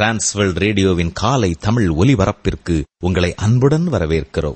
Transworld ரேடியோவின் காலை தமிழ் ஒலிபரப்பிற்கு உங்களை அன்புடன் வரவேற்கிறோம்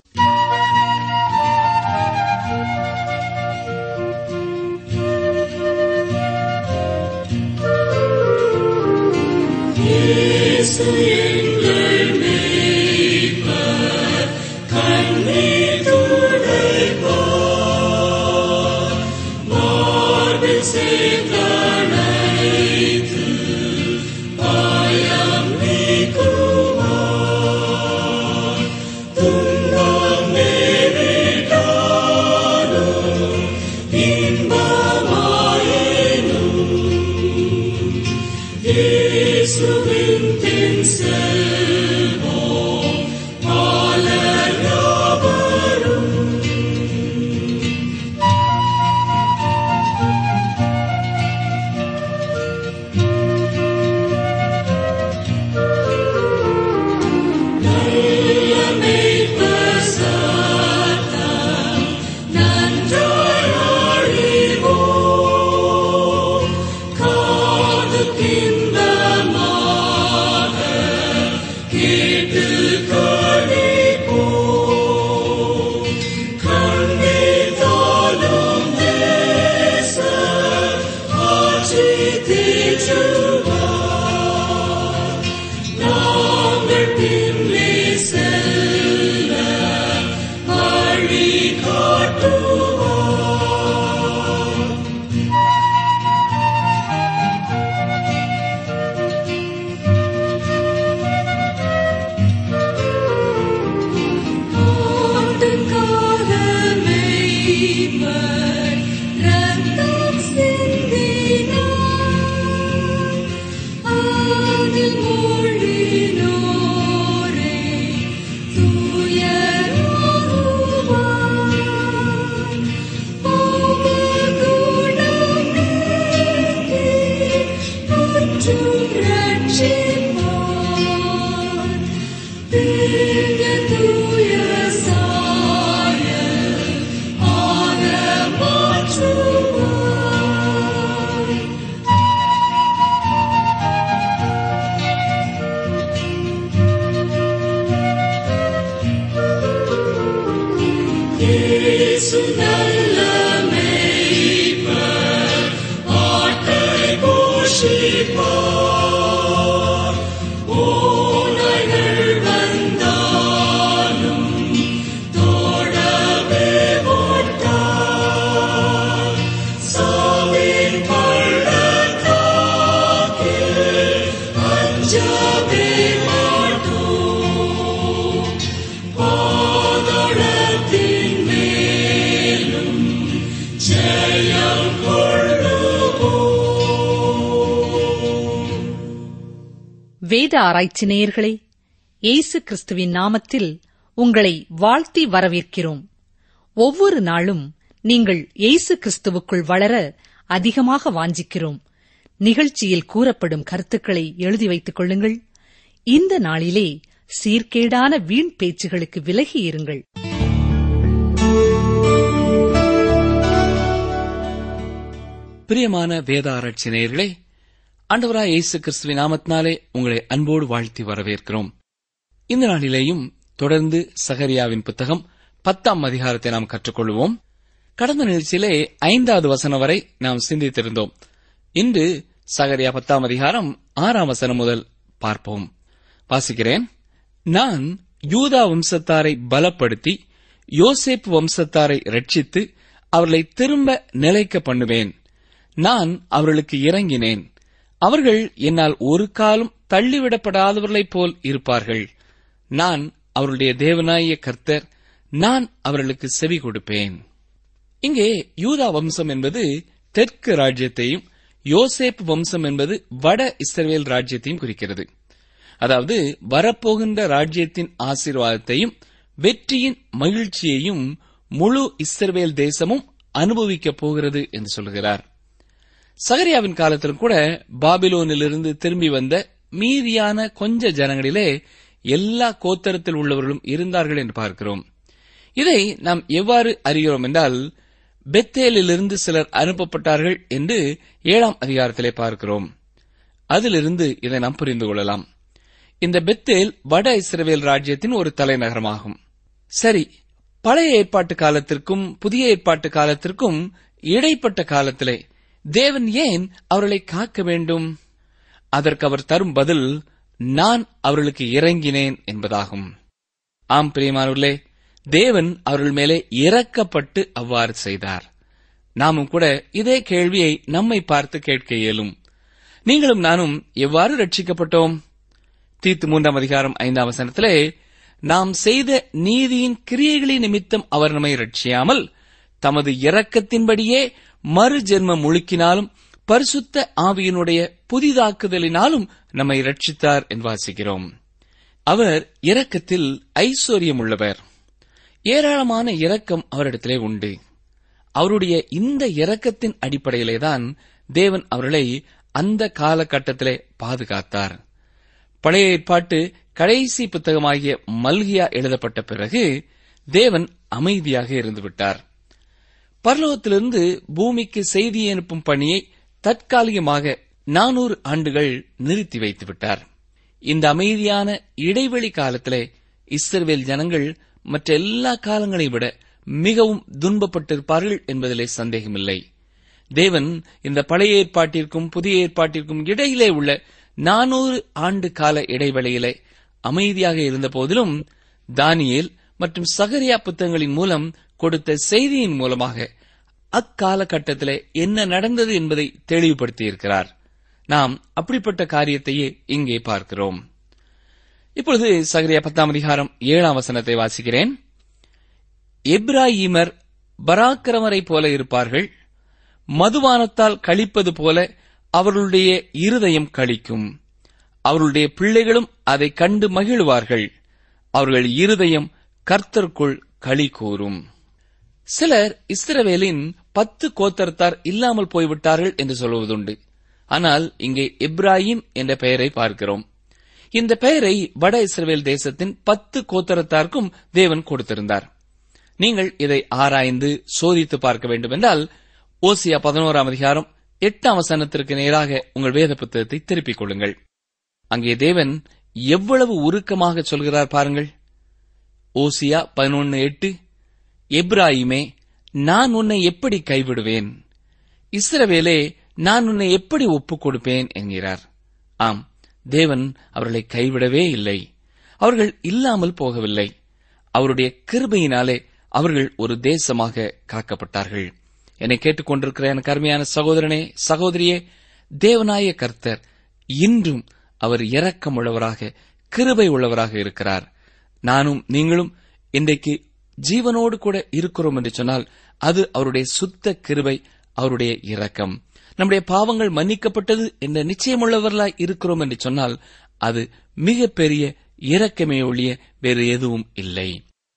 வேத ஆராய்ச்சி நேயர்களே இயேசு கிறிஸ்துவின் நாமத்தில் உங்களை வாழ்த்தி வரவேற்கிறோம் ஒவ்வொரு நாளும் நீங்கள் இயேசு கிறிஸ்துவுக்குள் வளர அதிகமாக வாஞ்சிக்கிறோம் நிகழ்ச்சியில் கூறப்படும் கருத்துக்களை எழுதி வைத்துக் கொள்ளுங்கள் இந்த நாளிலே சீர்கேடான வீண் பேச்சுகளுக்கு விலகி இருங்கள் பிரியமான வேத ஆராய்ச்சி நேயர்களே ஆண்டவராய் இயேசு கிறிஸ்துவின் நாமத்தினாலே உங்களை அன்போடு வாழ்த்தி வரவேற்கிறோம் இந்த நாளிலேயும் தொடர்ந்து சகரியாவின் புத்தகம் பத்தாம் அதிகாரத்தை நாம் கற்றுக்கொள்வோம் கடந்த நிகழ்ச்சியிலே ஐந்தாவது வசனம் வரை நாம் சிந்தித்திருந்தோம் இன்று சகரியா பத்தாம் அதிகாரம் ஆறாம் வசனம் முதல் பார்ப்போம் வாசிக்கிறேன் நான் யூதா வம்சத்தாரை பலப்படுத்தி யோசேப்பு வம்சத்தாரை ரட்சித்து அவர்களை திரும்ப நிலைக்க பண்ணுவேன் நான் அவர்களுக்கு இறங்கினேன் அவர்கள் என்னால் ஒரு காலம் தள்ளிவிடப்படாதவர்களைப் போல் இருப்பார்கள் நான் அவருடைய தேவனாய கர்த்தர் நான் அவர்களுக்கு செவி கொடுப்பேன் இங்கே யூதா வம்சம் என்பது தெற்கு ராஜ்யத்தையும் யோசேப் வம்சம் என்பது வட இஸ்ரவேல் ராஜ்யத்தையும் குறிக்கிறது அதாவது வரப்போகின்ற ராஜ்யத்தின் ஆசீர்வாதத்தையும் வெற்றியின் மகிழ்ச்சியையும் முழு இஸ்ரவேல் தேசமும் அனுபவிக்கப் போகிறது என்று சொல்கிறார் சகரியாவின் காலத்திலும் கூட பாபிலோனிலிருந்து திரும்பி வந்த மீதியான கொஞ்ச ஜனங்களிலே எல்லா கோத்தரத்தில் உள்ளவர்களும் இருந்தார்கள் என்று பார்க்கிறோம் இதை நாம் எவ்வாறு அறிகிறோம் என்றால் பெத்தேலிலிருந்து சிலர் அனுப்பப்பட்டார்கள் என்று ஏழாம் அதிகாரத்திலே பார்க்கிறோம் அதிலிருந்து இதை நாம் புரிந்து கொள்ளலாம் இந்த பெத்தேல் வட இஸ்ரவேல் ராஜ்யத்தின் ஒரு தலைநகரமாகும் சரி பழைய ஏற்பாட்டு காலத்திற்கும் புதிய ஏற்பாட்டு காலத்திற்கும் இடைப்பட்ட காலத்திலே தேவன் ஏன் அவர்களை காக்க வேண்டும் அதற்கு அவர் தரும் பதில் நான் அவர்களுக்கு இறங்கினேன் என்பதாகும் ஆம் பிரியமானவர்களே தேவன் அவர்கள் மேலே இறக்கப்பட்டு அவ்வாறு செய்தார் நாமும் கூட இதே கேள்வியை நம்மை பார்த்து கேட்க இயலும் நீங்களும் நானும் எவ்வாறு ரட்சிக்கப்பட்டோம் தீத்து மூன்றாம் அதிகாரம் ஐந்தாம் வசனத்திலே நாம் செய்த நீதியின் கிரியைகளின் நிமித்தம் அவர் நம்மை ரட்சியாமல் தமது இரக்கத்தின்படியே மறு ஜென்மம் முழுக்கினாலும் பரிசுத்த ஆவியினுடைய புதிதாக்குதலினாலும் நம்மை ரட்சித்தார் என்று வாசிக்கிறோம் அவர் இரக்கத்தில் ஐஸ்வர்யம் உள்ளவர் ஏராளமான இரக்கம் அவரிடத்திலே உண்டு அவருடைய இந்த இரக்கத்தின் அடிப்படையிலேதான் தேவன் அவர்களை அந்த காலகட்டத்திலே பாதுகாத்தார் பழைய ஏற்பாட்டு கடைசி புத்தகமாகிய மல்கியா எழுதப்பட்ட பிறகு தேவன் அமைதியாக இருந்துவிட்டார் பரலோகத்திலிருந்து பூமிக்கு செய்தி அனுப்பும் பணியை தற்காலிகமாக நானூறு ஆண்டுகள் நிறுத்தி வைத்து விட்டார் இந்த அமைதியான இடைவெளி காலத்திலே இஸ்ரவேல் ஜனங்கள் மற்ற எல்லா காலங்களையும் விட மிகவும் துன்பப்பட்டிருப்பார்கள் என்பதிலே சந்தேகமில்லை தேவன் இந்த பழைய ஏற்பாட்டிற்கும் புதிய ஏற்பாட்டிற்கும் இடையிலே உள்ள நானூறு ஆண்டு கால இடைவெளியிலே அமைதியாக இருந்த போதிலும் தானியேல் மற்றும் சகரியா புத்தகங்களின் மூலம் கொடுத்த செய்தியின் மூலமாக அக்காலகட்டத்திலே என்ன நடந்தது என்பதை தெளிவுபடுத்தியிருக்கிறார் நாம் அப்படிப்பட்ட காரியத்தையே இங்கே பார்க்கிறோம் இப்பொழுது சகரியா பத்தாம் அதிகாரம் ஏழாம் வசனத்தை வாசிக்கிறேன் எப்ராஹிமர் பராக்கிரமரை போல இருப்பார்கள் மதுபானத்தால் கழிப்பது போல அவர்களுடைய இருதயம் கழிக்கும் அவர்களுடைய பிள்ளைகளும் அதை கண்டு மகிழ்வார்கள் அவர்கள் இருதயம் கர்த்தருக்குள் களி கூறும் சிலர் இஸ்ரவேலின் பத்து கோத்தரத்தார் இல்லாமல் போய்விட்டார்கள் என்று சொல்வதுண்டு ஆனால் இங்கே இப்ராஹிம் என்ற பெயரை பார்க்கிறோம் இந்த பெயரை வட இஸ்ரவேல் தேசத்தின் பத்து கோத்தரத்தாருக்கும் தேவன் கொடுத்திருந்தார் நீங்கள் இதை ஆராய்ந்து சோதித்து பார்க்க வேண்டும் என்றால் ஓசியா பதினோராம் அதிகாரம் எட்டாம் வசனத்திற்கு நேராக உங்கள் வேத புத்தகத்தை திருப்பிக் கொள்ளுங்கள் அங்கே தேவன் எவ்வளவு உருக்கமாக சொல்கிறார் பாருங்கள் ஓசியா பதினொன்னு எட்டு எப்ராயிமே நான் உன்னை எப்படி கைவிடுவேன் இஸ்ரவேலே நான் உன்னை எப்படி ஒப்புக் கொடுப்பேன் என்கிறார் ஆம் தேவன் அவர்களை கைவிடவே இல்லை அவர்கள் இல்லாமல் போகவில்லை அவருடைய கிருபையினாலே அவர்கள் ஒரு தேசமாக காக்கப்பட்டார்கள் என்னை கேட்டுக்கொண்டிருக்கிற எனக்கு அருமையான சகோதரனே சகோதரியே தேவனாய கர்த்தர் இன்றும் அவர் இரக்கமுள்ளவராக கிருபை உள்ளவராக இருக்கிறார் நானும் நீங்களும் இன்றைக்கு ஜீவனோடு கூட இருக்கிறோம் என்று சொன்னால் அது அவருடைய சுத்த கிருபை அவருடைய இரக்கம் நம்முடைய பாவங்கள் மன்னிக்கப்பட்டது என்ற நிச்சயமுள்ளவர்களாய் இருக்கிறோம் என்று சொன்னால் அது மிகப்பெரிய இரக்கமே ஒழிய வேறு எதுவும் இல்லை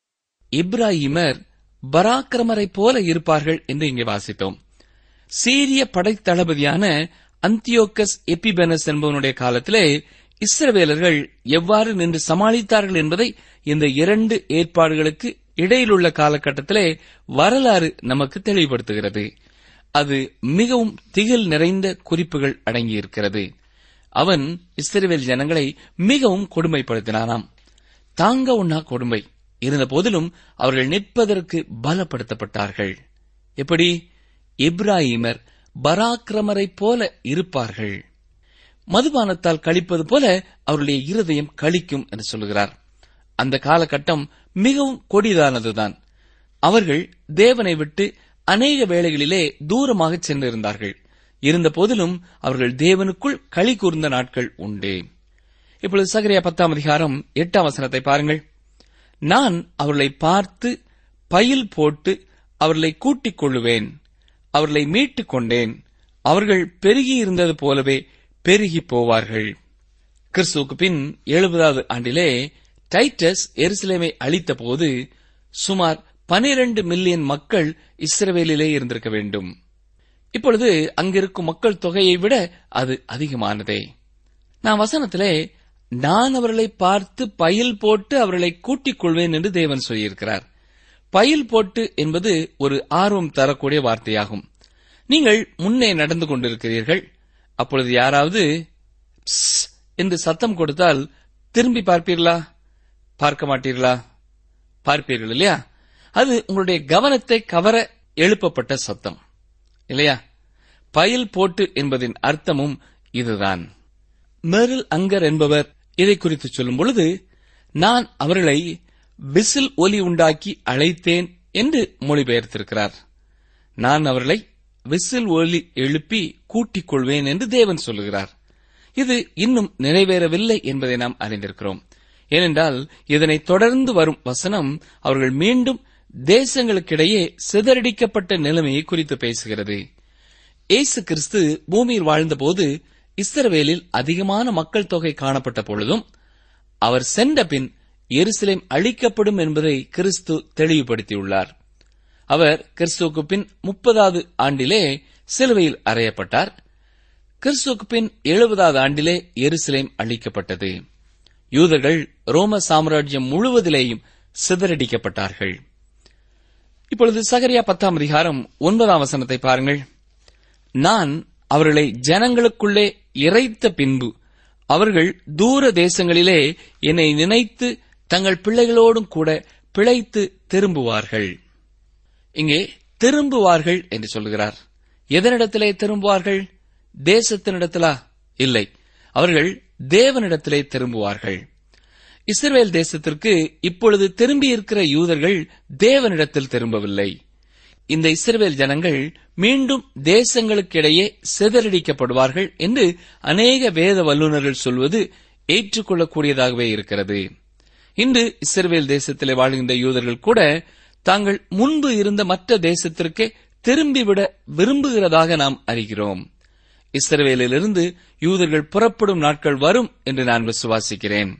இப்ராஹிமர் பராக்கிரமரை போல இருப்பார்கள் என்று இங்கே வாசித்தோம் சீரிய படைத்தளபதியான அந்தியோக்கஸ் எபிபெனஸ் என்பவனுடைய காலத்திலே இஸ்ரவேலர்கள் எவ்வாறு நின்று சமாளித்தார்கள் என்பதை இந்த இரண்டு ஏற்பாடுகளுக்கு இடையிலுள்ள காலகட்டத்திலே வரலாறு நமக்கு தெளிவுபடுத்துகிறது அது மிகவும் திகில் நிறைந்த குறிப்புகள் அடங்கியிருக்கிறது அவன் இஸ்ரவேல் ஜனங்களை மிகவும் கொடுமைப்படுத்தினானாம் தாங்க உண்ணா கொடுமை இருந்த போதிலும் அவர்கள் நிற்பதற்கு பலப்படுத்தப்பட்டார்கள் எப்படி இப்ராஹிமர் பராக்கிரமரை போல இருப்பார்கள் மதுபானத்தால் கழிப்பது போல அவருடைய இருதயம் கழிக்கும் என்று சொல்கிறார் அந்த காலகட்டம் மிகவும் கொடிதானதுதான் அவர்கள் தேவனை விட்டு அநேக வேளைகளிலே தூரமாக சென்றிருந்தார்கள் இருந்த போதிலும் அவர்கள் தேவனுக்குள் களி கூர்ந்த நாட்கள் உண்டு இப்பொழுது சகரியா பத்தாம் அதிகாரம் எட்டாம் வசனத்தை பாருங்கள் நான் அவர்களை பார்த்து பயில் போட்டு அவர்களை கூட்டிக் கொள்ளுவேன் அவர்களை மீட்டுக் கொண்டேன் அவர்கள் பெருகி இருந்தது போலவே பெருகி போவார்கள் கிறிஸ்துவுக்கு பின் எழுபதாவது ஆண்டிலே டைட்டஸ் எருசலேமை அழித்த போது சுமார் பனிரண்டு மில்லியன் மக்கள் இஸ்ரவேலிலே இருந்திருக்க வேண்டும் இப்பொழுது அங்கிருக்கும் மக்கள் தொகையை விட அது அதிகமானதே நான் வசனத்திலே நான் அவர்களை பார்த்து பயில் போட்டு அவர்களை கூட்டிக் கொள்வேன் என்று தேவன் சொல்லியிருக்கிறார் பயில் போட்டு என்பது ஒரு ஆர்வம் தரக்கூடிய வார்த்தையாகும் நீங்கள் முன்னே நடந்து கொண்டிருக்கிறீர்கள் அப்பொழுது யாராவது "ப்ஸ்" என்று சத்தம் கொடுத்தால் திரும்பி பார்ப்பீர்களா பார்க்க மாட்டீர்களா பார்ப்பீர்கள் இல்லையா அது உங்களுடைய கவனத்தை கவர எழுப்பப்பட்ட சத்தம் இல்லையா பயில் போட்டு என்பதின் அர்த்தமும் இதுதான் மெரில் அங்கர் என்பவர் இதை குறித்து சொல்லும் பொழுது நான் அவர்களை விசில் ஒலி உண்டாக்கி அழைத்தேன் என்று மொழிபெயர்த்திருக்கிறார் நான் அவர்களை விசில் ஒலி எழுப்பி கூட்டிக் கொள்வேன் என்று தேவன் சொல்லுகிறார் இது இன்னும் நிறைவேறவில்லை என்பதை நாம் அறிந்திருக்கிறோம் ஏனென்றால் இதனை தொடர்ந்து வரும் வசனம் அவர்கள் மீண்டும் தேசங்களுக்கிடையே சிதறடிக்கப்பட்ட நிலைமையை குறித்து பேசுகிறது இயேசு கிறிஸ்து பூமியில் வாழ்ந்தபோது இஸ்ரவேலில் அதிகமான மக்கள் தொகை காணப்பட்ட பொழுதும் அவர் சென்ற பின் எருசலேம் அழிக்கப்படும் என்பதை கிறிஸ்து தெளிவுபடுத்தியுள்ளார் அவர் கிறிஸ்துவுக்கு பின் முப்பதாவது ஆண்டிலே சிலுவையில் அறையப்பட்டார் கிறிஸ்துவுக்கு பின் எழுபதாவது ஆண்டிலே எருசலேம் அழிக்கப்பட்டது யூதர்கள் ரோம சாம்ராஜ்யம் முழுவதிலேயும் சிதறடிக்கப்பட்டார்கள் இப்பொழுது சகரியா பத்தாம் அதிகாரம் ஒன்பதாம் வசனத்தை பாருங்கள் நான் அவர்களை ஜனங்களுக்குள்ளே இறைத்த பின்பு அவர்கள் தூர தேசங்களிலே என்னை நினைத்து தங்கள் பிள்ளைகளோடும் கூட பிழைத்து திரும்புவார்கள் இங்கே திரும்புவார்கள் என்று சொல்லுகிறார் எதனிடத்திலே திரும்புவார்கள் தேசத்தினிடத்திலா இல்லை அவர்கள் தேவனிடத்திலே திரும்புவார்கள் இஸ்ரவேல் தேசத்திற்கு இப்பொழுது திரும்பி இருக்கிற யூதர்கள் தேவனிடத்தில் திரும்பவில்லை இந்த இஸ்ரவேல் ஜனங்கள் மீண்டும் தேசங்களுக்கிடையே சிதறடிக்கப்படுவார்கள் என்று அநேக வேத வல்லுநர்கள் சொல்வது ஏற்றுக்கொள்ளக்கூடியதாகவே இருக்கிறது இன்று இஸ்ரவேல் தேசத்திலே வாழ்கின்ற யூதர்கள் கூட தாங்கள் முன்பு இருந்த மற்ற தேசத்திற்கே திரும்பிவிட விரும்புகிறதாக நாம் அறிகிறோம் இஸ்ரவேலிலிருந்து யூதர்கள் புறப்படும் நாட்கள் வரும் என்று நான் விசுவாசிக்கிறேன்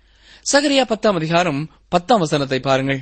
சகரியா பத்தாம் அதிகாரம் பத்தாம் வசனத்தை பாருங்கள்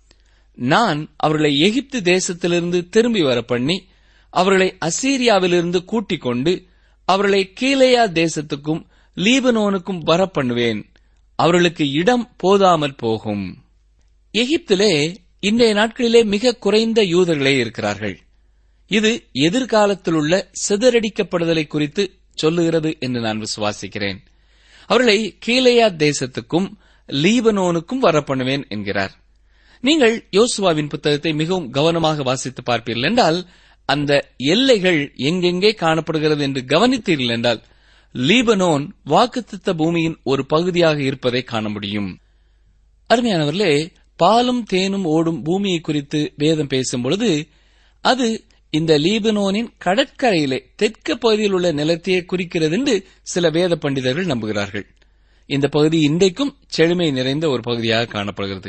நான் அவர்களை எகிப்து தேசத்திலிருந்து திரும்பி வர பண்ணி அவர்களை அசீரியாவிலிருந்து கூட்டிக் கொண்டு அவர்களை கீலேயா தேசத்துக்கும் லீபனோனுக்கும் வர பண்ணுவேன் அவர்களுக்கு இடம் போதாமல் போகும் எகிப்திலே இன்றைய நாட்களிலே மிக குறைந்த யூதர்களே இருக்கிறார்கள் இது எதிர்காலத்தில் உள்ள சிதறடிக்கப்படுதலை குறித்து சொல்லுகிறது என்று நான் விசுவாசிக்கிறேன் அவர்களை கீலேயா தேசத்துக்கும் லீபனோனுக்கும் வர பண்ணுவேன் என்கிறார் நீங்கள் யோசுவாவின் புத்தகத்தை மிகவும் கவனமாக வாசித்து பார்ப்பீர்கள் என்றால் அந்த எல்லைகள் எங்கெங்கே காணப்படுகிறது என்று கவனித்தீர்கள் என்றால் லீபனோன் வாக்குத்தித்த பூமியின் ஒரு பகுதியாக இருப்பதை காண முடியும் அருமையானவர்களே பாலும் தேனும் ஓடும் பூமியை குறித்து வேதம் பேசும் பொழுது அது இந்த லீபனோனின் கடற்கரையிலே தெற்கு பகுதியில் உள்ள நிலத்தையே குறிக்கிறது என்று சில வேத பண்டிதர்கள் நம்புகிறார்கள் இந்த பகுதி இன்றைக்கும் செழுமை நிறைந்த ஒரு பகுதியாக காணப்படுகிறது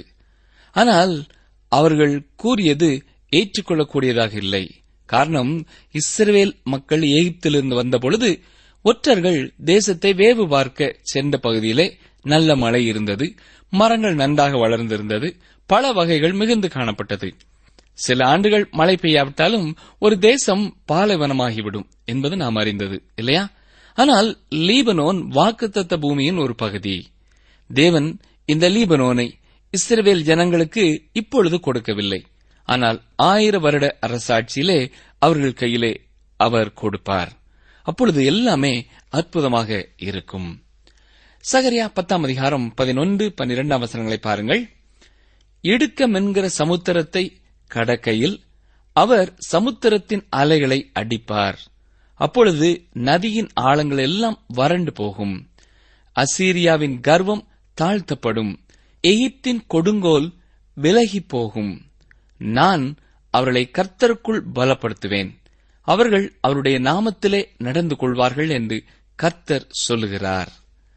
ஆனால் அவர்கள் கூறியது ஏற்றுக்கொள்ளக்கூடியதாக இல்லை காரணம் இஸ்ரவேல் மக்கள் எகிப்திலிருந்து வந்த பொழுது ஒற்றர்கள் தேசத்தை வேவு பார்க்க சென்ற பகுதியிலே நல்ல மழை இருந்தது மரங்கள் நன்றாக வளர்ந்திருந்தது பல வகைகள் மிகுந்து காணப்பட்டது சில ஆண்டுகள் மழை பெய்யாவிட்டாலும் ஒரு தேசம் பாலைவனமாகிவிடும் என்பது நாம் அறிந்தது இல்லையா ஆனால் லீபனோன் வாக்குத்தத்த பூமியின் ஒரு பகுதி தேவன் இந்த லீபனோனை இஸ்ரவேல் ஜனங்களுக்கு இப்பொழுது கொடுக்கவில்லை ஆனால் ஆயிர வருட அரசாட்சியிலே அவர்கள் கையிலே அவர் கொடுப்பார் அப்பொழுது எல்லாமே அற்புதமாக இருக்கும் சகரியா பத்தாம் அதிகாரம் பதினொன்று பன்னிரெண்டாம் வசனங்களை பாருங்கள் இடுக்கம் என்கிற சமுத்திரத்தை கடக்கையில் அவர் சமுத்திரத்தின் அலைகளை அடிப்பார் அப்பொழுது நதியின் ஆழங்கள் எல்லாம் வறண்டு போகும் அசீரியாவின் கர்வம் தாழ்த்தப்படும் எகிப்தின் கொடுங்கோல் விலகி போகும் நான் அவர்களை கர்த்தருக்குள் பலப்படுத்துவேன் அவர்கள் அவருடைய நாமத்திலே நடந்து கொள்வார்கள் என்று கர்த்தர் சொல்லுகிறார்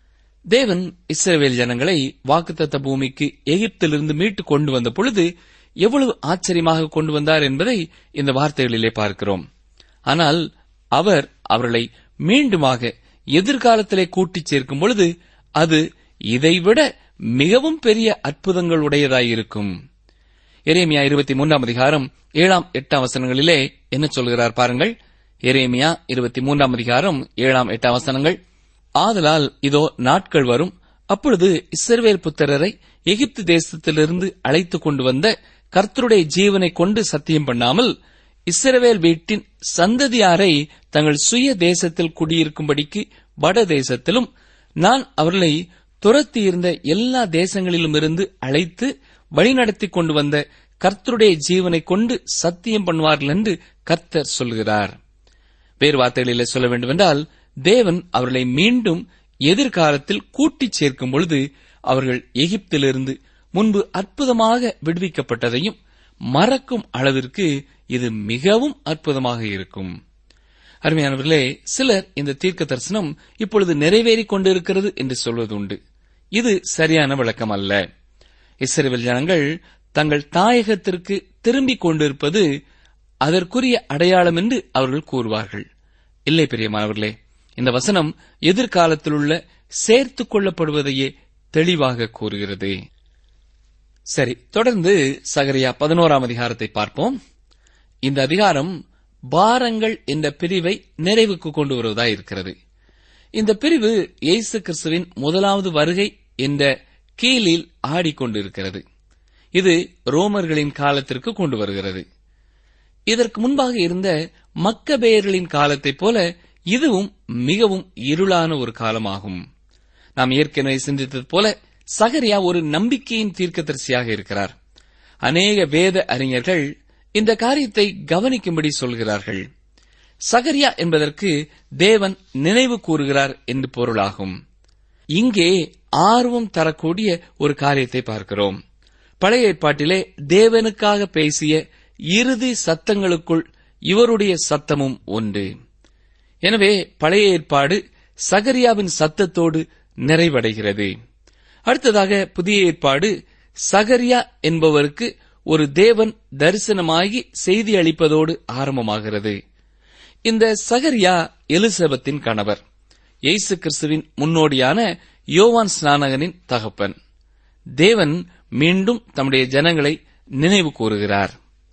தேவன் இஸ்ரவேல் ஜனங்களை வாக்குத்தத்த பூமிக்கு எகிப்திலிருந்து மீட்டு கொண்டு வந்த பொழுது எவ்வளவு ஆச்சரியமாக கொண்டு வந்தார் என்பதை இந்த வார்த்தைகளிலே பார்க்கிறோம் ஆனால் அவர் அவர்களை மீண்டுமாக எதிர்காலத்திலே கூட்டிச் சேர்க்கும் பொழுது அது இதைவிட மிகவும் பெரிய அற்புதங்கள் உடையதாயிருக்கும் எரேமியா இருபத்தி மூன்றாம் அதிகாரம் ஏழாம் எட்டாம் வசனங்களிலே என்ன சொல்கிறார் பாருங்கள் எரேமியா இருபத்தி மூன்றாம் அதிகாரம் ஏழாம் எட்டாம் வசனங்கள் ஆதலால் இதோ நாட்கள் வரும் அப்பொழுது இஸ்ரவேல் புத்திரரை எகிப்து தேசத்திலிருந்து அழைத்துக் கொண்டு வந்த கர்த்தருடைய ஜீவனை கொண்டு சத்தியம் பண்ணாமல் இஸ்ரவேல் வீட்டின் சந்ததியாரை தங்கள் சுய தேசத்தில் குடியிருக்கும்படிக்கு வட தேசத்திலும் நான் அவர்களை துரத்தி இருந்த எல்லா தேசங்களிலும் இருந்து அழைத்து வழிநடத்தி கொண்டு வந்த கர்த்தருடைய ஜீவனை கொண்டு சத்தியம் பண்ணுவார்கள் என்று கர்த்தர் சொல்கிறார் வேறு வார்த்தைகளிலே சொல்ல வேண்டுமென்றால் தேவன் அவர்களை மீண்டும் எதிர்காலத்தில் கூட்டிச் சேர்க்கும் பொழுது அவர்கள் எகிப்திலிருந்து முன்பு அற்புதமாக விடுவிக்கப்பட்டதையும் மறக்கும் அளவிற்கு இது மிகவும் அற்புதமாக இருக்கும் அருமையானவர்களே சிலர் இந்த தீர்க்க தரிசனம் இப்பொழுது நிறைவேறிக் கொண்டிருக்கிறது என்று சொல்வது உண்டு இது சரியான விளக்கம் அல்ல இஸ்ரேல் ஜனங்கள் தங்கள் தாயகத்திற்கு திரும்பிக் கொண்டிருப்பது அதற்குரிய அடையாளம் என்று அவர்கள் கூறுவார்கள் இல்லை பெரியமானவர்களே இந்த வசனம் எதிர்காலத்தில் உள்ள சேர்த்துக் கொள்ளப்படுவதையே தெளிவாக கூறுகிறது சரி தொடர்ந்து சகரியா பதினோராம் அதிகாரத்தை பார்ப்போம் இந்த அதிகாரம் பாரங்கள் என்ற பிரிவை நிறைவுக்கு கொண்டு வருவதாய் இருக்கிறது இந்த பிரிவு இயேசு கிறிஸ்துவின் முதலாவது வருகை என்ற கீழில் ஆடிக்கொண்டிருக்கிறது இது ரோமர்களின் காலத்திற்கு கொண்டு வருகிறது இதற்கு முன்பாக இருந்த மக்கபேயர்களின் காலத்தைப் போல இதுவும் மிகவும் இருளான ஒரு காலமாகும் நாம் ஏற்கனவே சிந்தித்தது போல சகரியா ஒரு நம்பிக்கையின் தீர்க்கதரிசியாக இருக்கிறார் அநேக வேத அறிஞர்கள் இந்த காரியத்தை கவனிக்கும்படி சொல்கிறார்கள் சகரியா என்பதற்கு தேவன் நினைவு கூறுகிறார் என்று பொருளாகும் இங்கே ஆர்வம் தரக்கூடிய ஒரு காரியத்தை பார்க்கிறோம் பழைய ஏற்பாட்டிலே தேவனுக்காக பேசிய இறுதி சத்தங்களுக்குள் இவருடைய சத்தமும் ஒன்று எனவே பழைய ஏற்பாடு சகரியாவின் சத்தத்தோடு நிறைவடைகிறது அடுத்ததாக புதிய ஏற்பாடு சகரியா என்பவருக்கு ஒரு தேவன் தரிசனமாகி செய்தி அளிப்பதோடு ஆரம்பமாகிறது இந்த சகரியா எலிசபெத்தின் கணவர் இயேசு கிறிஸ்துவின் முன்னோடியான யோவான் ஸ்நானகனின் தகப்பன் தேவன் மீண்டும் தம்முடைய ஜனங்களை நினைவு கூறுகிறார்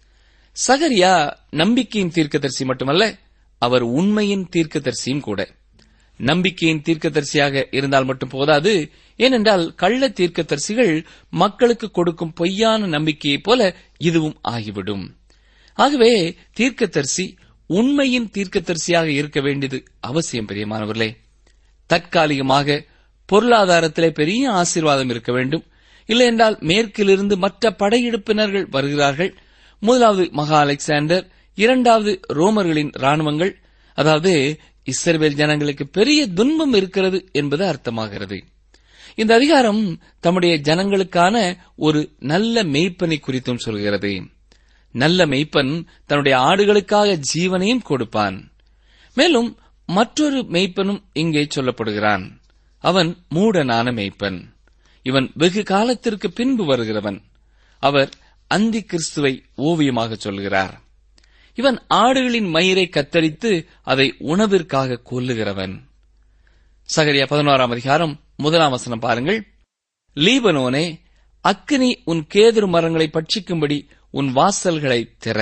சகரியா நம்பிக்கையின் தீர்க்கதரிசி மட்டுமல்ல அவர் உண்மையின் தீர்க்கதரிசியும் கூட நம்பிக்கையின் தீர்க்கதரிசியாக இருந்தால் மட்டும் போதாது ஏனென்றால் கள்ள தீர்க்கதரிசிகள் மக்களுக்கு கொடுக்கும் பொய்யான நம்பிக்கையைப் போல இதுவும் ஆகிவிடும் ஆகவே தீர்க்கதரிசி உண்மையின் தீர்க்கதரிசியாக இருக்க வேண்டியது அவசியம் பெரியமானவர்களே தற்காலிகமாக பொருளாதாரத்திலே பெரிய ஆசீர்வாதம் இருக்க வேண்டும் இல்லையென்றால் மேற்கிலிருந்து மற்ற படையெடுப்பினர்கள் வருகிறார்கள் முதலாவது மகா அலெக்சாண்டர் இரண்டாவது ரோமர்களின் ராணுவங்கள் அதாவது இஸ்ரேல் ஜனங்களுக்கு பெரிய துன்பம் இருக்கிறது என்பது அர்த்தமாகிறது இந்த அதிகாரம் தம்முடைய ஜனங்களுக்கான ஒரு நல்ல மெய்ப்பனை குறித்தும் சொல்கிறது நல்ல மெய்ப்பன் தன்னுடைய ஆடுகளுக்காக ஜீவனையும் கொடுப்பான் மேலும் மற்றொரு மெய்ப்பனும் இங்கே சொல்லப்படுகிறான் அவன் மூடனான மெய்ப்பன் இவன் வெகு காலத்திற்கு பின்பு வருகிறவன் அவர் அந்தி கிறிஸ்துவை ஓவியமாக சொல்கிறார் இவன் ஆடுகளின் மயிரை கத்தரித்து அதை உணவிற்காக கொல்லுகிறவன் சகரியா பதினோராம் அதிகாரம் முதலாம் வசனம் பாருங்கள் லீபனோனே அக்கினி உன் கேதுரு மரங்களை பட்சிக்கும்படி உன் வாசல்களை திற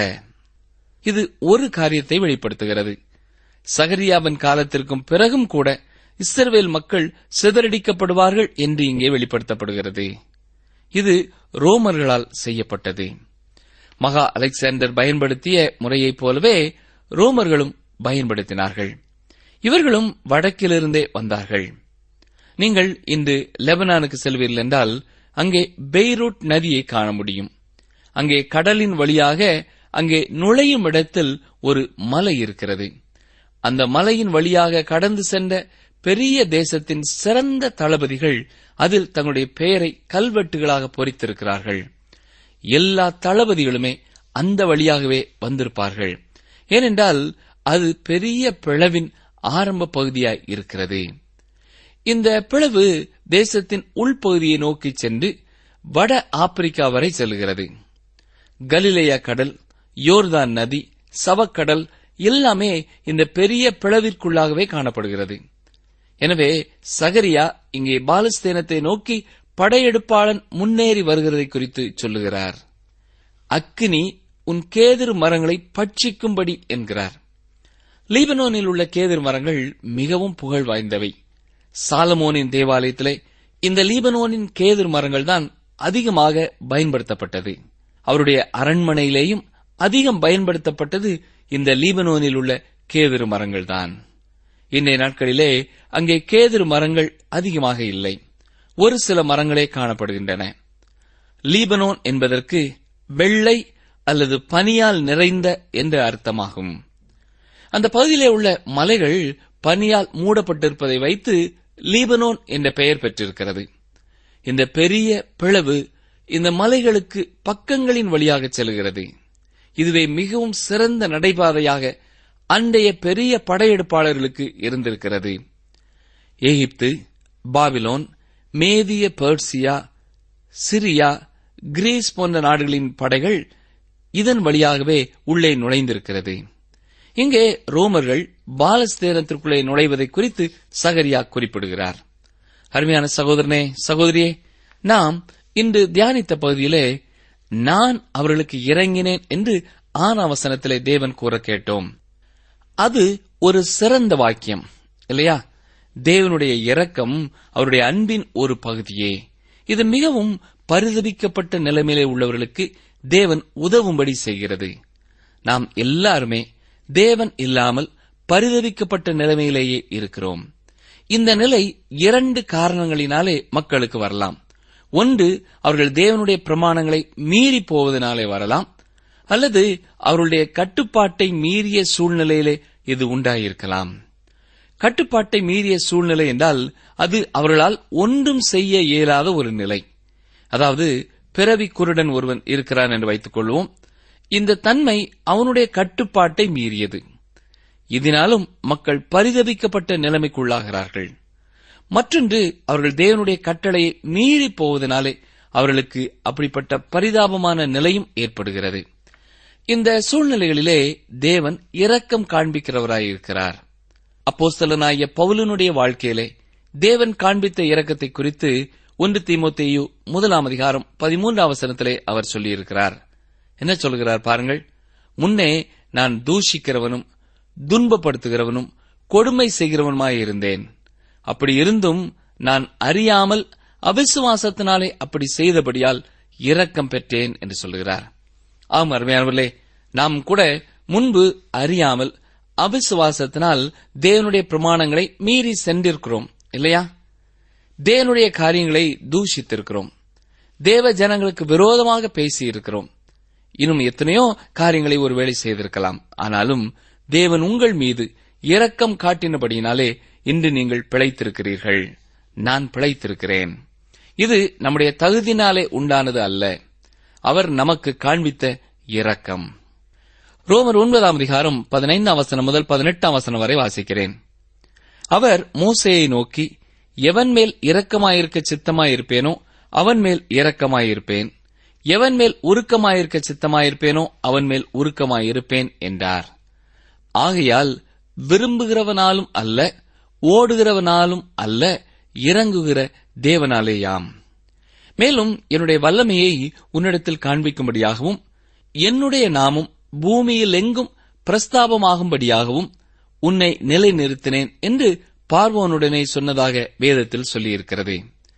இது ஒரு காரியத்தை வெளிப்படுத்துகிறது சகரியாவின் காலத்திற்கும் பிறகும் கூட இஸ்ரவேல் மக்கள் சிதறடிக்கப்படுவார்கள் என்று இங்கே வெளிப்படுத்தப்படுகிறது இது ரோமர்களால் செய்யப்பட்டது மகா அலெக்சாண்டர் பயன்படுத்திய முறையைப் போலவே ரோமர்களும் பயன்படுத்தினார்கள் இவர்களும் வடக்கிலிருந்தே வந்தார்கள் நீங்கள் இன்று லெபனானுக்கு செல்வீர்கள் என்றால் அங்கே பெய்ரூட் நதியை காண முடியும் அங்கே கடலின் வழியாக அங்கே நுழையும் இடத்தில் ஒரு மலை இருக்கிறது அந்த மலையின் வழியாக கடந்து சென்ற பெரிய தேசத்தின் சிறந்த தளபதிகள் அதில் தங்களுடைய பெயரை கல்வெட்டுகளாக பொறித்திருக்கிறார்கள் எல்லா தளபதிகளுமே அந்த வழியாகவே வந்திருப்பார்கள் ஏனென்றால் அது பெரிய பிளவின் ஆரம்ப பகுதியாய் இருக்கிறது இந்த பிளவு தேசத்தின் உள்பகுதியை நோக்கி சென்று வட ஆப்பிரிக்கா வரை செல்கிறது கலிலேயா கடல் யோர்தான் நதி சவக்கடல் எல்லாமே இந்த பெரிய பிளவிற்குள்ளாகவே காணப்படுகிறது எனவே சகரியா இங்கே பாலஸ்தீனத்தை நோக்கி படையெடுப்பாளன் முன்னேறி வருகிறதை குறித்து சொல்லுகிறார் அக்கினி உன் கேதிர் மரங்களை பட்சிக்கும்படி என்கிறார் லீபனோனில் உள்ள கேதிர் மரங்கள் மிகவும் புகழ் வாய்ந்தவை சாலமோனின் தேவாலயத்திலே இந்த லீபனோனின் கேதிர் மரங்கள் தான் அதிகமாக பயன்படுத்தப்பட்டது அவருடைய அரண்மனையிலேயும் அதிகம் பயன்படுத்தப்பட்டது இந்த லீபனோனில் உள்ள கேதிரு மரங்கள்தான் இன்றைய நாட்களிலே அங்கே கேதிரு மரங்கள் அதிகமாக இல்லை ஒரு சில மரங்களே காணப்படுகின்றன லீபனோன் என்பதற்கு வெள்ளை அல்லது பனியால் நிறைந்த என்று அர்த்தமாகும் அந்த பகுதியிலே உள்ள மலைகள் பனியால் மூடப்பட்டிருப்பதை வைத்து லீபனோன் என்ற பெயர் பெற்றிருக்கிறது இந்த பெரிய பிளவு இந்த மலைகளுக்கு பக்கங்களின் வழியாக செல்கிறது இதுவே மிகவும் சிறந்த நடைபாதையாக அண்டைய பெரிய படையெடுப்பாளர்களுக்கு இருந்திருக்கிறது எகிப்து பாபிலோன் மேதிய பெர்சியா சிரியா கிரீஸ் போன்ற நாடுகளின் படைகள் இதன் வழியாகவே உள்ளே நுழைந்திருக்கிறது இங்கே ரோமர்கள் பாலஸ்தேனத்திற்குள்ளே நுழைவதை குறித்து சகரியா குறிப்பிடுகிறார் அருமையான சகோதரனே சகோதரியே நாம் இன்று தியானித்த பகுதியிலே நான் அவர்களுக்கு இறங்கினேன் என்று ஆனாவசனத்திலே தேவன் கூற கேட்டோம் அது ஒரு சிறந்த வாக்கியம் இல்லையா தேவனுடைய இரக்கம் அவருடைய அன்பின் ஒரு பகுதியே இது மிகவும் பரிதபிக்கப்பட்ட நிலைமையிலே உள்ளவர்களுக்கு தேவன் உதவும்படி செய்கிறது நாம் எல்லாருமே தேவன் இல்லாமல் பரிதபிக்கப்பட்ட நிலைமையிலேயே இருக்கிறோம் இந்த நிலை இரண்டு காரணங்களினாலே மக்களுக்கு வரலாம் ஒன்று அவர்கள் தேவனுடைய பிரமாணங்களை மீறி போவதனாலே வரலாம் அல்லது அவர்களுடைய கட்டுப்பாட்டை மீறிய சூழ்நிலையிலே இது உண்டாயிருக்கலாம் கட்டுப்பாட்டை மீறிய சூழ்நிலை என்றால் அது அவர்களால் ஒன்றும் செய்ய இயலாத ஒரு நிலை அதாவது பிறவி குருடன் ஒருவன் இருக்கிறான் என்று வைத்துக் கொள்வோம் இந்த தன்மை அவனுடைய கட்டுப்பாட்டை மீறியது இதனாலும் மக்கள் பரிதபிக்கப்பட்ட நிலைமைக்குள்ளாகிறார்கள் மற்றொன்று அவர்கள் தேவனுடைய கட்டளையை மீறி போவதனாலே அவர்களுக்கு அப்படிப்பட்ட பரிதாபமான நிலையும் ஏற்படுகிறது இந்த சூழ்நிலைகளிலே தேவன் இரக்கம் காண்பிக்கிறவராயிருக்கிறார் அப்போஸ்தலனாகிய பவுலனுடைய வாழ்க்கையிலே தேவன் காண்பித்த இரக்கத்தை குறித்து ஒன்று தீமோத்தேயு முதலாம் அதிகாரம் பதிமூன்றாம் வசனத்திலே அவர் சொல்லியிருக்கிறார் என்ன சொல்கிறார் பாருங்கள் முன்னே நான் தூஷிக்கிறவனும் துன்பப்படுத்துகிறவனும் கொடுமை செய்கிறவனுமாயிருந்தேன் அப்படி இருந்தும் நான் அறியாமல் அவிசுவாசத்தினாலே அப்படி செய்தபடியால் இரக்கம் பெற்றேன் என்று சொல்கிறார் ஆம் அருமையானவர்களே நாம் கூட முன்பு அறியாமல் அவிசுவாசத்தினால் தேவனுடைய பிரமாணங்களை மீறி சென்றிருக்கிறோம் இல்லையா தேவனுடைய காரியங்களை தூஷித்திருக்கிறோம் தேவ ஜனங்களுக்கு விரோதமாக பேசியிருக்கிறோம் இன்னும் எத்தனையோ காரியங்களை ஒருவேளை செய்திருக்கலாம் ஆனாலும் தேவன் உங்கள் மீது இரக்கம் காட்டினபடியினாலே இன்று நீங்கள் பிழைத்திருக்கிறீர்கள் நான் பிழைத்திருக்கிறேன் இது நம்முடைய தகுதினாலே உண்டானது அல்ல அவர் நமக்கு காண்பித்த இரக்கம் ரோமர் ஒன்பதாம் அதிகாரம் பதினைந்தாம் வசனம் முதல் பதினெட்டாம் வசனம் வரை வாசிக்கிறேன் அவர் மோசேயை நோக்கி எவன் மேல் இரக்கமாயிருக்க சித்தமாயிருப்பேனோ அவன் மேல் இரக்கமாயிருப்பேன் எவன் மேல் உருக்கமாயிருக்க சித்தமாயிருப்பேனோ அவன் மேல் உருக்கமாயிருப்பேன் என்றார் ஆகையால் விரும்புகிறவனாலும் அல்ல ஓடுகிறவனாலும் அல்ல இறங்குகிற தேவனாலேயாம் மேலும் என்னுடைய வல்லமையை உன்னிடத்தில் காண்பிக்கும்படியாகவும் என்னுடைய நாமும் பூமியில் எங்கும் பிரஸ்தாபமாகும்படியாகவும் உன்னை நிலைநிறுத்தினேன் என்று பார்வோனுடனே சொன்னதாக வேதத்தில் சொல்லியிருக்கிறது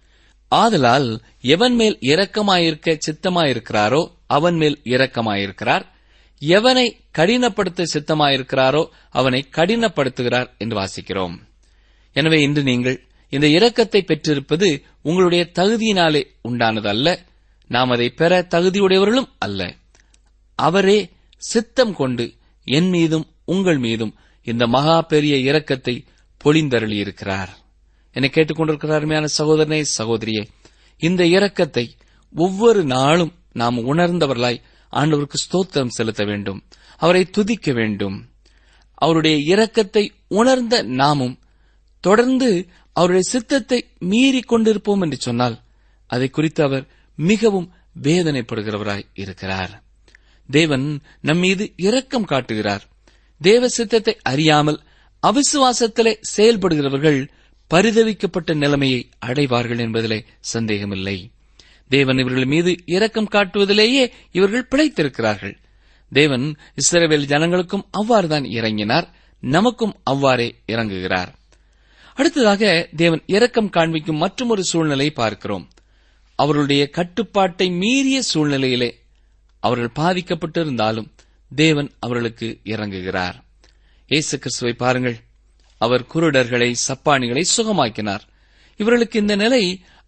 ஆதலால் எவன் மேல் இரக்கமாயிருக்க சித்தமாயிருக்கிறாரோ அவன் மேல் இரக்கமாயிருக்கிறார் எவனை கடினப்படுத்த சித்தமாயிருக்கிறாரோ அவனை கடினப்படுத்துகிறார் என்று வாசிக்கிறோம் எனவே இன்று நீங்கள் இந்த இரக்கத்தை பெற்றிருப்பது உங்களுடைய தகுதியினாலே உண்டானது அல்ல நாம் அதை பெற தகுதியுடையவர்களும் அல்ல அவரே சித்தம் கொண்டு என் மீதும் உங்கள் மீதும் இந்த மகா பெரிய இரக்கத்தை பொழிந்தருளியிருக்கிறார் என்னை கேட்டுக்கொண்டிருக்கிற அருமையான சகோதரனே சகோதரியே இந்த இரக்கத்தை ஒவ்வொரு நாளும் நாம் உணர்ந்தவர்களாய் ஆண்டவருக்கு ஸ்தோத்திரம் செலுத்த வேண்டும் அவரை துதிக்க வேண்டும் அவருடைய இரக்கத்தை உணர்ந்த நாமும் தொடர்ந்து அவருடைய சித்தத்தை மீறி கொண்டிருப்போம் என்று சொன்னால் அதை குறித்து அவர் மிகவும் வேதனைப்படுகிறவராய் இருக்கிறார் தேவன் நம்மீது இரக்கம் காட்டுகிறார் தேவ சித்தத்தை அறியாமல் அவிசுவாசத்திலே செயல்படுகிறவர்கள் பரிதவிக்கப்பட்ட நிலைமையை அடைவார்கள் என்பதிலே சந்தேகமில்லை தேவன் இவர்கள் மீது இரக்கம் காட்டுவதிலேயே இவர்கள் பிழைத்திருக்கிறார்கள் தேவன் இஸ்ரவேல் ஜனங்களுக்கும் அவ்வாறுதான் இறங்கினார் நமக்கும் அவ்வாறே இறங்குகிறார் அடுத்ததாக தேவன் இரக்கம் காண்பிக்கும் மற்றொரு சூழ்நிலை பார்க்கிறோம் அவர்களுடைய கட்டுப்பாட்டை மீறிய சூழ்நிலையிலே அவர்கள் பாதிக்கப்பட்டிருந்தாலும் தேவன் அவர்களுக்கு இறங்குகிறார் இயேசு கிறிஸ்துவை பாருங்கள் அவர் குருடர்களை சப்பானிகளை சுகமாக்கினார் இவர்களுக்கு இந்த நிலை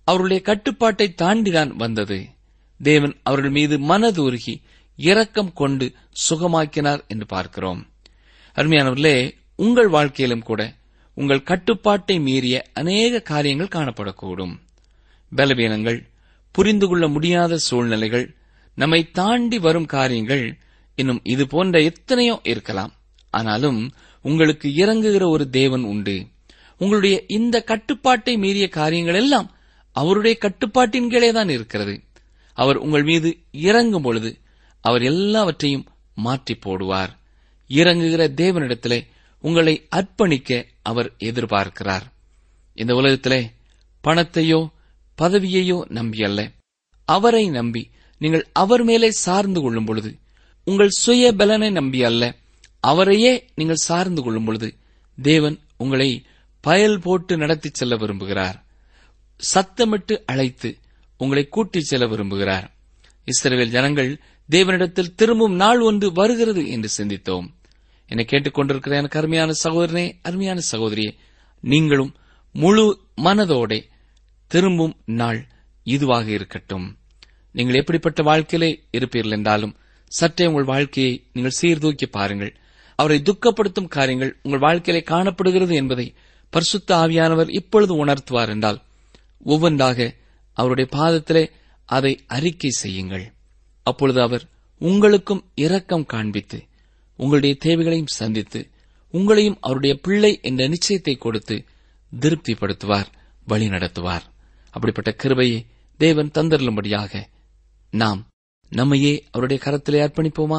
அவருடைய கட்டுப்பாட்டை தாண்டிதான் வந்தது தேவன் அவர்கள் மீது மனதுருகி இரக்கம் கொண்டு சுகமாக்கினார் என்று பார்க்கிறோம் அருமையானவர்களே உங்கள் வாழ்க்கையிலும் கூட உங்கள் கட்டுப்பாட்டை மீறிய அநேக காரியங்கள் காணப்படக்கூடும் பலவீனங்கள் புரிந்து கொள்ள முடியாத சூழ்நிலைகள் நம்மை தாண்டி வரும் காரியங்கள் இன்னும் இது போன்ற எத்தனையோ இருக்கலாம் ஆனாலும் உங்களுக்கு இறங்குகிற ஒரு தேவன் உண்டு உங்களுடைய இந்த கட்டுப்பாட்டை மீறிய காரியங்கள் எல்லாம் அவருடைய கட்டுப்பாட்டின் கீழே தான் இருக்கிறது அவர் உங்கள் மீது இறங்கும் பொழுது அவர் எல்லாவற்றையும் மாற்றி போடுவார் இறங்குகிற தேவனிடத்திலே உங்களை அர்ப்பணிக்க அவர் எதிர்பார்க்கிறார் இந்த உலகத்திலே பணத்தையோ பதவியையோ நம்பி அல்ல அவரை நம்பி நீங்கள் அவர் மேலே சார்ந்து கொள்ளும் பொழுது உங்கள் சுய பலனை நம்பி அல்ல அவரையே நீங்கள் சார்ந்து கொள்ளும் பொழுது தேவன் உங்களை பயல் போட்டு நடத்திச் செல்ல விரும்புகிறார் சத்தமிட்டு அழைத்து உங்களை கூட்டிச் செல்ல விரும்புகிறார் இஸ்ரவேல் ஜனங்கள் தேவனிடத்தில் திரும்பும் நாள் ஒன்று வருகிறது என்று சிந்தித்தோம் என்னை கேட்டுக்கொண்டிருக்கிற எனக்கு அருமையான சகோதரனே அருமையான சகோதரியே நீங்களும் முழு மனதோடே திரும்பும் நாள் இதுவாக இருக்கட்டும் நீங்கள் எப்படிப்பட்ட வாழ்க்கையிலே இருப்பீர்கள் என்றாலும் சற்றே உங்கள் வாழ்க்கையை நீங்கள் சீர்தூக்கி பாருங்கள் அவரை துக்கப்படுத்தும் காரியங்கள் உங்கள் வாழ்க்கையிலே காணப்படுகிறது என்பதை பரிசுத்த ஆவியானவர் இப்பொழுது உணர்த்துவார் என்றால் ஒவ்வொன்றாக அவருடைய பாதத்திலே அதை அறிக்கை செய்யுங்கள் அப்பொழுது அவர் உங்களுக்கும் இரக்கம் காண்பித்து உங்களுடைய தேவைகளையும் சந்தித்து உங்களையும் அவருடைய பிள்ளை என்ற நிச்சயத்தை கொடுத்து திருப்திப்படுத்துவார் வழி நடத்துவார் அப்படிப்பட்ட கிருபையை தேவன் தந்தருளும்படியாக நாம் நம்மையே அவருடைய கரத்திலே அர்ப்பணிப்போமா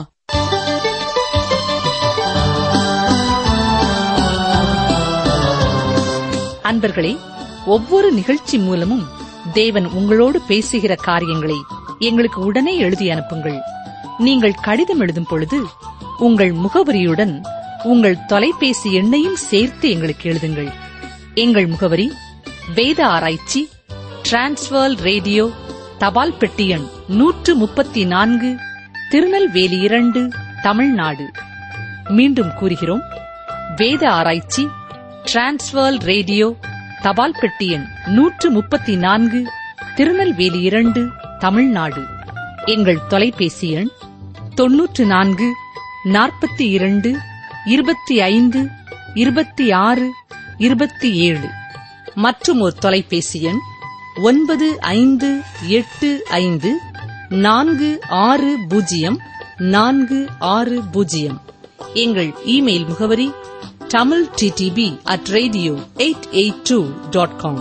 அன்பர்களே ஒவ்வொரு நிகழ்ச்சி மூலமும் தேவன் உங்களோடு பேசுகிற காரியங்களை எங்களுக்கு உடனே எழுதி அனுப்புங்கள் நீங்கள் கடிதம் எழுதும் பொழுது உங்கள் முகவரியுடன் உங்கள் தொலைபேசி எண்ணையும் சேர்த்து எங்களுக்கு எழுதுங்கள் எங்கள் முகவரி வேத ஆராய்ச்சி டிரான்ஸ்வர் ரேடியோ தபால் பெட்டி எண் நூற்று முப்பத்தி நான்கு திருநெல்வேலி இரண்டு தமிழ்நாடு மீண்டும் கூறுகிறோம் வேத ஆராய்ச்சி டிரான்ஸ்வர் ரேடியோ தபால் பெட்டி எண் நூற்று முப்பத்தி நான்கு திருநெல்வேலி இரண்டு தமிழ்நாடு எங்கள் தொலைபேசி எண் தொன்னூற்று நான்கு நாற்பத்தி இரண்டு இருபத்தி ஐந்து இருபத்தி ஆறு இருபத்தி ஏழு மற்றும் ஒரு தொலைபேசி எண் ஒன்பது ஐந்து எட்டு ஐந்து நான்கு ஆறு பூஜ்ஜியம் நான்கு ஆறு பூஜ்ஜியம் எங்கள் இமெயில் முகவரி Tamil TTB at radio eight eight two dot com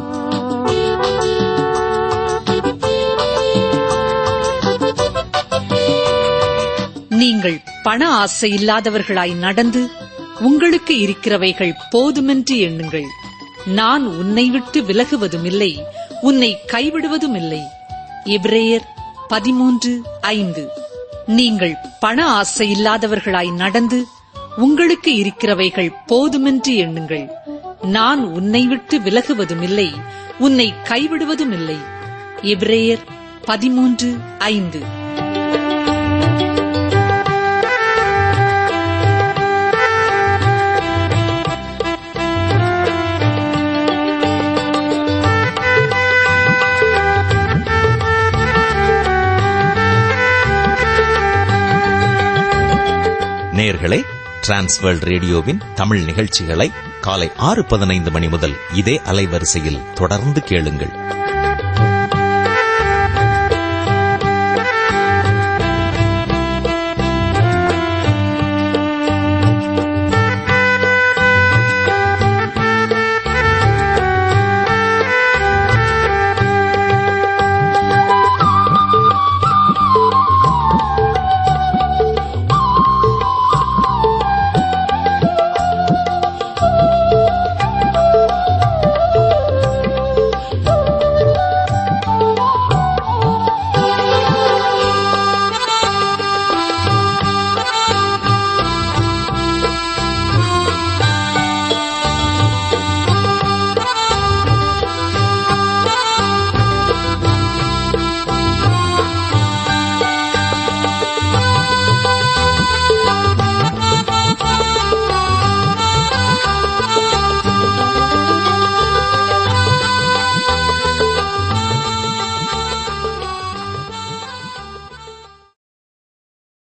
நீங்கள் பண ஆசை இல்லாதவர்களாய் நடந்து உங்களுக்கு இருக்கிறவைகள் போதுமென்று எண்ணுங்கள் நான் உன்னை விட்டு விலகுவதும் இல்லை உன்னை கைவிடுவதும் இல்லை எபிரேயர் பதிமூன்று ஐந்து நீங்கள் பண ஆசை இல்லாதவர்களாய் நடந்து உங்களுக்கு இருக்கிறவைகள் போதுமென்று எண்ணுங்கள் நான் உன்னை விட்டு விலகுவதும் இல்லை உன்னை கைவிடுவதும் இல்லை எபிரேயர் பதிமூன்று ஐந்து நேர்களே டிரான்ஸ்வேர்ல்ட் ரேடியோவின் தமிழ் நிகழ்ச்சிகளை காலை ஆறு பதினைந்து மணி முதல் இதே அலைவரிசையில் தொடர்ந்து கேளுங்கள்